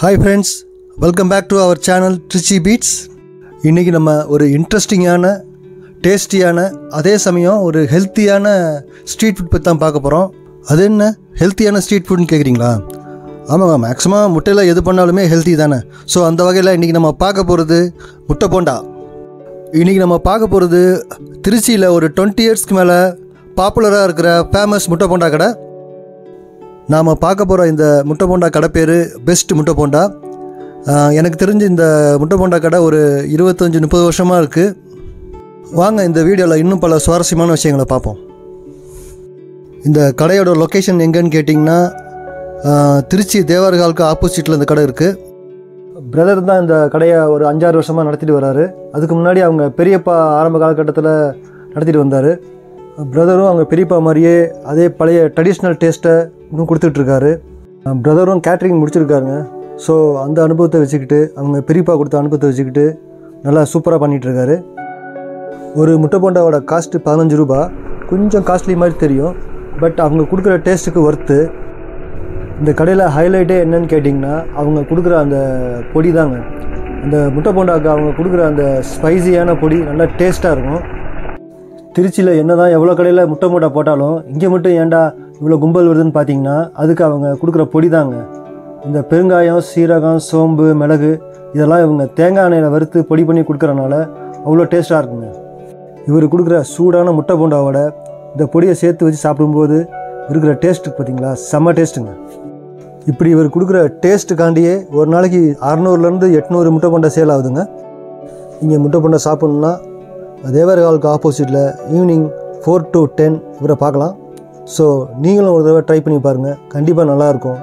hi friends welcome back to our channel Trichy beats இன்றைக்கி நம்ம ஒரு இன்ட்ரெஸ்டிங்கான டேஸ்டியான அதே சமயம் ஒரு ஹெல்த்தியான ஸ்ட்ரீட் ஃபுட் பற்றி தான் பார்க்க போகிறோம் அது என்ன ஹெல்த்தியான ஸ்ட்ரீட் ஃபுட்னு கேட்குறீங்களா ஆமாங்க மேக்ஸிமம் முட்டையில் எது பண்ணாலுமே ஹெல்த்தி தானே ஸோ அந்த வகையில் இன்றைக்கி நம்ம பார்க்க போகிறது முட்டை போண்டா இன்றைக்கி நம்ம பார்க்க போகிறது திருச்சியில் ஒரு டுவெண்ட்டி இயர்ஸ்க்கு மேலே பாப்புலராக இருக்கிற ஃபேமஸ் முட்டை போண்டா கடை நாம் பார்க்க போகிற இந்த முட்டை போண்டா கடை பேர் பெஸ்ட் முட்டை போண்டா ஆஹ் எனக்கு தெரிஞ்சு இந்த முட்டை போண்டா கடை ஒரு இருபத்தஞ்சி முப்பது வருஷமாக இருக்குது வாங்க இந்த வீடியோவில் இன்னும் பல சுவாரஸ்யமான விஷயங்களை பார்ப்போம் இந்த கடையோட லொக்கேஷன் எங்கன்னு கேட்டிங்கன்னா ஆஹ் திருச்சி தேவர்காலுக்கு ஆப்போசிட்டில் இந்த கடை இருக்குது பிரதர் தான் இந்த கடையை ஒரு அஞ்சாறு வருஷமாக நடத்திட்டு வராரு அதுக்கு முன்னாடி அவங்க பெரியப்பா ஆரம்ப காலகட்டத்தில் நடத்திட்டு வந்தார் பிரதரும் அவங்க பெரியப்பா மாதிரியே அதே பழைய ட்ரெடிஷ்னல் டேஸ்ட்டை இன்னும் கொடுத்துட்ருக்காரு பிரதரும் கேட்ரிங் முடிச்சிருக்காருங்க ஸோ அந்த அனுபவத்தை வச்சுக்கிட்டு அவங்க பெரியப்பா கொடுத்த அனுபவத்தை வச்சுக்கிட்டு நல்லா சூப்பராக பண்ணிகிட்ருக்காரு ஒரு முட்டை போண்டாவோட காஸ்ட்டு பதினஞ்சு ரூபா கொஞ்சம் காஸ்ட்லி மாதிரி தெரியும் பட் அவங்க கொடுக்குற டேஸ்ட்டுக்கு ஒர்த்து இந்த கடையில் ஹைலைட்டே என்னன்னு கேட்டிங்கன்னா அவங்க கொடுக்குற அந்த பொடி தாங்க அந்த முட்டை போண்டாக்கு அவங்க கொடுக்குற அந்த ஸ்பைசியான பொடி நல்லா டேஸ்ட்டாக இருக்கும் திருச்சியில் என்ன தான் எவ்வளோ கடையில் முட்டை மூட்டை போட்டாலும் இங்கே மட்டும் ஏன்டா இவ்வளோ கும்பல் வருதுன்னு பார்த்தீங்கன்னா அதுக்கு அவங்க கொடுக்குற பொடி தாங்க இந்த பெருங்காயம் சீரகம் சோம்பு மிளகு இதெல்லாம் இவங்க தேங்காய் எண்ணெயில் வறுத்து பொடி பண்ணி கொடுக்குறனால அவ்வளோ டேஸ்ட்டாக இருக்குங்க இவர் கொடுக்குற சூடான முட்டை போண்டாவோட இந்த பொடியை சேர்த்து வச்சு சாப்பிடும்போது இருக்கிற டேஸ்ட்டு பார்த்தீங்களா செம்ம டேஸ்ட்டுங்க இப்படி இவர் கொடுக்குற டேஸ்ட்டுக்காண்டியே ஒரு நாளைக்கு அறநூறுலேருந்து எட்நூறு முட்டை போண்டா சேல் ஆகுதுங்க இங்கே முட்டை போண்டா சாப்பிட்ணுன்னா தேவரகாலுக்கு ஆப்போசிட்டில் ஈவினிங் ஃபோர் டு டென் இவரை பார்க்கலாம் ஸோ நீங்களும் ஒரு தடவை ட்ரை பண்ணி பாருங்கள் கண்டிப்பாக நல்லாயிருக்கும்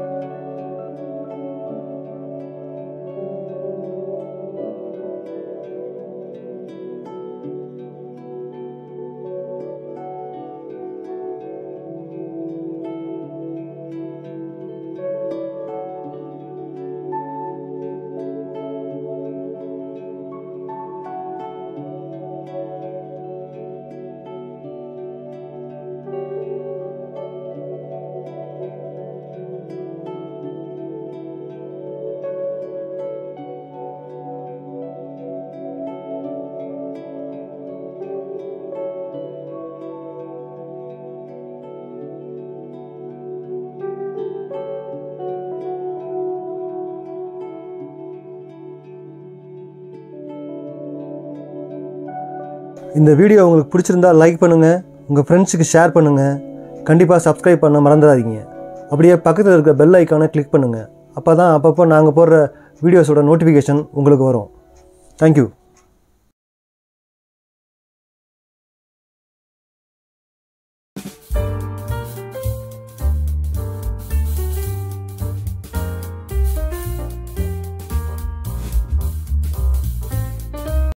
இந்த வீடியோ உங்களுக்கு பிடிச்சிருந்தா லைக் பண்ணுங்கள் உங்கள் ஃப்ரெண்ட்ஸுக்கு ஷேர் பண்ணுங்கள் கண்டிப்பாக சப்ஸ்கிரைப் பண்ண மறந்துடாதீங்க அப்படியே பக்கத்தில் இருக்க பெல் ஐக்கானை கிளிக் பண்ணுங்கள் அப்போ தான் அப்பப்போ நாங்கள் போடுற வீடியோஸோட நோட்டிஃபிகேஷன் உங்களுக்கு வரும் தேங்க்யூ